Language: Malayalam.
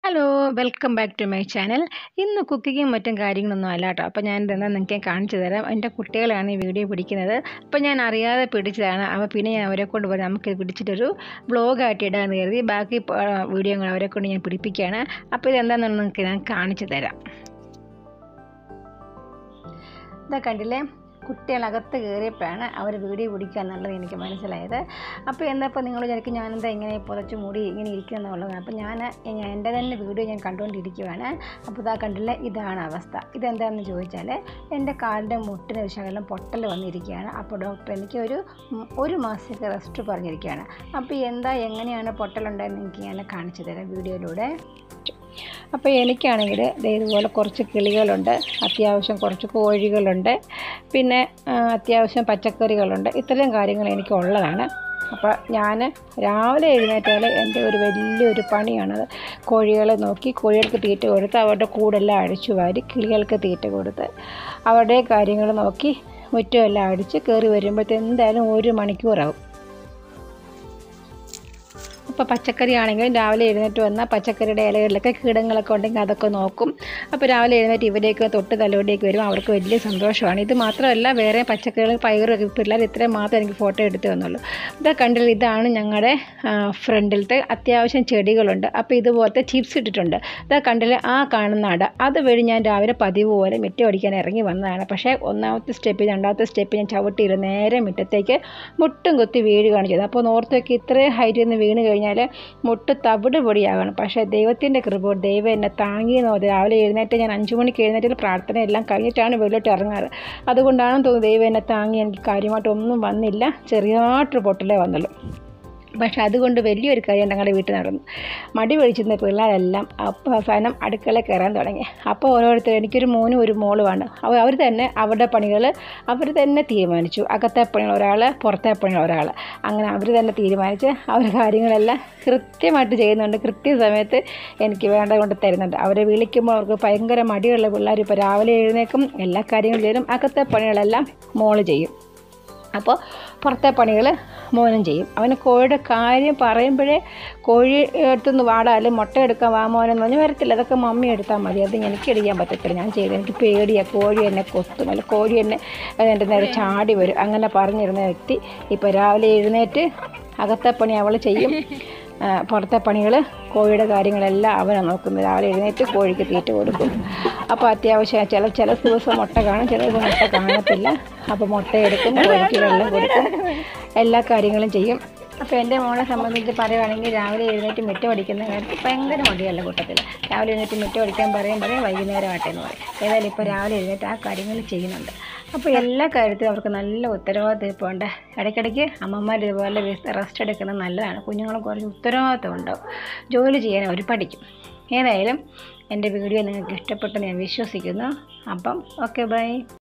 hello welcome back to my channel ഇന്ന് കുക്കിങ്ങും മറ്റും കാര്യങ്ങളൊന്നും അല്ല കേട്ടോ അപ്പോൾ ഞാൻ ഇതെന്താ നിങ്ങൾക്ക് ഞാൻ കാണിച്ചു തരാം എൻ്റെ കുട്ടികളാണ് ഈ വീഡിയോ പിടിക്കുന്നത് അപ്പോൾ ഞാൻ അറിയാതെ പിടിച്ചതാണ് അപ്പോൾ പിന്നെ ഞാൻ അവരെ കൊണ്ട് പോയി നമുക്ക് പിടിച്ചിട്ടൊരു ബ്ലോഗായിട്ട് ഇടാമെന്ന് കരുതി ബാക്കി വീഡിയോ അവരെ കൊണ്ട് ഞാൻ പിടിപ്പിക്കുകയാണ് അപ്പോൾ ഇതെന്താണെന്ന് നിങ്ങൾക്ക് ഞാൻ കാണിച്ചു തരാം ഇതാ കണ്ടില്ലേ കുട്ടികളകത്ത് കയറിയപ്പോഴാണ് അവർ വീഡിയോ പിടിക്കുക എന്നുള്ളത് എനിക്ക് മനസ്സിലായത് അപ്പോൾ എന്താപ്പോൾ നിങ്ങൾ വിചാരിക്കും ഞാനെന്താ ഇങ്ങനെ പുതച്ച് മൂടി ഇങ്ങനെ ഇരിക്കുക എന്നുള്ളത് അപ്പോൾ ഞാൻ എൻ്റെ തന്നെ വീഡിയോ ഞാൻ കണ്ടുകൊണ്ടിരിക്കുകയാണ് അപ്പോൾ ഇതാ കണ്ടില്ല ഇതാണ് അവസ്ഥ ഇതെന്താണെന്ന് ചോദിച്ചാൽ എൻ്റെ കാലിൻ്റെ മുട്ടിന് ഒരു ശകലം പൊട്ടൽ വന്നിരിക്കുകയാണ് അപ്പോൾ ഡോക്ടർ എനിക്ക് ഒരു ഒരു മാസത്തേക്ക് റെസ്റ്റ് പറഞ്ഞിരിക്കുകയാണ് അപ്പോൾ എന്താ എങ്ങനെയാണ് പൊട്ടലുണ്ടായെന്ന് എനിക്ക് ഞാൻ കാണിച്ചു തരാം വീഡിയോയിലൂടെ അപ്പോൾ എനിക്കാണെങ്കിൽ ഇതുപോലെ കുറച്ച് കിളികളുണ്ട് അത്യാവശ്യം കുറച്ച് കോഴികളുണ്ട് പിന്നെ അത്യാവശ്യം പച്ചക്കറികളുണ്ട് ഇത്രയും കാര്യങ്ങൾ എനിക്ക് ഉള്ളതാണ് അപ്പോൾ ഞാൻ രാവിലെ എഴുന്നേറ്റാൽ എൻ്റെ ഒരു വലിയൊരു പണിയാണത് കോഴികളെ നോക്കി കോഴികൾക്ക് തീറ്റ കൊടുത്ത് അവരുടെ കൂടെല്ലാം അഴിച്ചു വാരി കിളികൾക്ക് തീറ്റ കൊടുത്ത് അവരുടെ കാര്യങ്ങൾ നോക്കി മുറ്റമെല്ലാം അടിച്ച് കയറി വരുമ്പോഴത്തെ എന്തായാലും ഒരു മണിക്കൂറാവും ഇപ്പോൾ പച്ചക്കറി ആണെങ്കിലും രാവിലെ എഴുന്നേറ്റ് വന്നാൽ പച്ചക്കറിയുടെ ഇലകളിലൊക്കെ കീടങ്ങളൊക്കെ ഉണ്ടെങ്കിൽ അതൊക്കെ നോക്കും അപ്പോൾ രാവിലെ എഴുന്നേറ്റ് ഇവരെയൊക്കെ തൊട്ട് തലോടിയൊക്കെ വരും അവർക്ക് വലിയ സന്തോഷമാണ് ഇത് മാത്രമല്ല വേറെ പച്ചക്കറികൾ പയറൊക്കെ പിള്ളേർ ഇത്രയും മാത്രം എനിക്ക് ഫോട്ടോ എടുത്ത് തന്നുള്ളൂ ഇതാ കണ്ടില്ല ഇതാണ് ഞങ്ങളുടെ ഫ്രണ്ടിലത്തെ അത്യാവശ്യം ചെടികളുണ്ട് അപ്പോൾ ഇതുപോലത്തെ ചിപ്സ് ഇട്ടിട്ടുണ്ട് ഇതാ കണ്ടില്ല ആ കാണുന്ന അട അത് വഴി ഞാൻ രാവിലെ പതിവ് പോലെ മിറ്റം അടിക്കാൻ ഇറങ്ങി വന്നതാണ് പക്ഷേ ഒന്നാമത്തെ സ്റ്റെപ്പ് രണ്ടാമത്തെ സ്റ്റെപ്പ് ഞാൻ ചവിട്ടിയിരുന്ന് നേരെ മുറ്റത്തേക്ക് മുട്ടും കുത്തി വീഴുകയാണ് ചെയ്തത് അപ്പോൾ നോർത്തൊക്കെ ഇത്രയും ഹൈറ്റിൽ നിന്ന് വീണ് കഴിഞ്ഞാൽ മുട്ട് തവിട് പൊടിയാകണം പക്ഷേ ദൈവത്തിൻ്റെ കൃപ ദൈവം എന്നെ താങ്ങിയെന്ന് പറഞ്ഞു രാവിലെ എഴുന്നേറ്റ് ഞാൻ അഞ്ച് മണിക്ക് എഴുന്നേറ്റ് പ്രാർത്ഥന എല്ലാം കഴിഞ്ഞിട്ടാണ് വെളിലോട്ട് ഇറങ്ങാറ് അതുകൊണ്ടാണെന്ന് തോന്നുന്നു ദൈവം എന്നെ താങ്ങി എനിക്ക് കാര്യമായിട്ടൊന്നും വന്നില്ല ചെറിയതായിട്ടൊരു പൊട്ടലേ വന്നുള്ളൂ പക്ഷെ അതുകൊണ്ട് വലിയൊരു കാര്യം ഞങ്ങളുടെ വീട്ടിൽ നടന്നു മടി പിടിച്ചിരുന്ന പിള്ളേരെല്ലാം അപ്പോൾ അവസാനം അടുക്കളയിൽ കയറാൻ തുടങ്ങി അപ്പോൾ ഓരോരുത്തർ എനിക്കൊരു മോനും ഒരു മോളുമാണ് അവർ തന്നെ അവരുടെ പണികൾ അവർ തന്നെ തീരുമാനിച്ചു അകത്തെ പണികൾ ഒരാൾ പുറത്തെ പണികൾ ഒരാൾ അങ്ങനെ അവർ തന്നെ തീരുമാനിച്ച് അവർ കാര്യങ്ങളെല്ലാം കൃത്യമായിട്ട് ചെയ്യുന്നുണ്ട് കൃത്യസമയത്ത് എനിക്ക് വേണ്ട കൊണ്ട് തരുന്നുണ്ട് അവരെ വിളിക്കുമ്പോൾ അവർക്ക് ഭയങ്കര മടിയുള്ള പിള്ളേർ ഇപ്പോൾ രാവിലെ എഴുന്നേക്കും എല്ലാ കാര്യങ്ങളും ചെയ്യും അകത്തെ പണികളെല്ലാം മോള് ചെയ്യും അപ്പോൾ പുറത്തെ പണികൾ മോനും ചെയ്യും അവന് കോഴിയുടെ കാര്യം പറയുമ്പോഴേ കോഴി എടുത്തുനിന്ന് വാടാലും മുട്ട എടുക്കാൻ വാ മോനെന്ന് പറഞ്ഞ് വരത്തില്ല അതൊക്കെ മമ്മി എടുത്താൽ മതി അത് എനിക്ക് എടുക്കാൻ പറ്റത്തില്ല ഞാൻ ചെയ്ത് എനിക്ക് പേടിയാണ് കോഴി എന്നെ കൊത്തും അല്ല കോഴി എന്നെ എൻ്റെ നേരെ ചാടി വരും അങ്ങനെ പറഞ്ഞിരുന്ന വ്യക്തി ഇപ്പോൾ രാവിലെ എഴുന്നേറ്റ് അകത്തെ പണി അവൾ ചെയ്യും പുറത്തെ പണികൾ കോഴിയുടെ കാര്യങ്ങളെല്ലാം അവനാണ് നോക്കുന്നത് രാവിലെ എഴുന്നേറ്റ് കോഴിക്ക് തീറ്റ കൊടുക്കും അപ്പോൾ അത്യാവശ്യം ചില ചില ദിവസം മുട്ട കാണും ചില ദിവസം മുട്ട കാണത്തില്ല അപ്പോൾ മുട്ട എടുക്കും കോഴിക്ക് വെള്ളം കൊടുക്കും എല്ലാ കാര്യങ്ങളും ചെയ്യും അപ്പോൾ എൻ്റെ മോളെ സംബന്ധിച്ച് പറയുവാണെങ്കിൽ രാവിലെ എഴുന്നേറ്റ് മിറ്റ പഠിക്കുന്ന കാര്യത്തിൽ ഭയങ്കര മടിയല്ല കൂട്ടത്തിൽ രാവിലെ എഴുന്നേറ്റ് മിറ്റ പഠിക്കാൻ പറയും പറയും വൈകുന്നേരം ആട്ടെ എന്ന് പറയും ഏതായാലും ഇപ്പോൾ രാവിലെ എഴുന്നേറ്റ് ആ കാര്യങ്ങൾ ചെയ്യുന്നുണ്ട് അപ്പോൾ എല്ലാ കാര്യത്തിലും അവർക്ക് നല്ല ഉത്തരവാദിത്വം ഇപ്പോൾ ഉണ്ട് ഇടയ്ക്കിടയ്ക്ക് അമ്മമാർ ഇതുപോലെ റെസ്റ്റ് എടുക്കുന്നത് നല്ലതാണ് കുഞ്ഞുങ്ങളും കുറച്ച് ഉത്തരവാദിത്വം ഉണ്ടാവും ജോലി ചെയ്യാൻ അവർ പഠിക്കും ഏതായാലും എൻ്റെ വീഡിയോ നിങ്ങൾക്ക് ഇഷ്ടപ്പെട്ടെന്ന് ഞാൻ വിശ്വസിക്കുന്നു അപ്പം ഓക്കെ ബൈ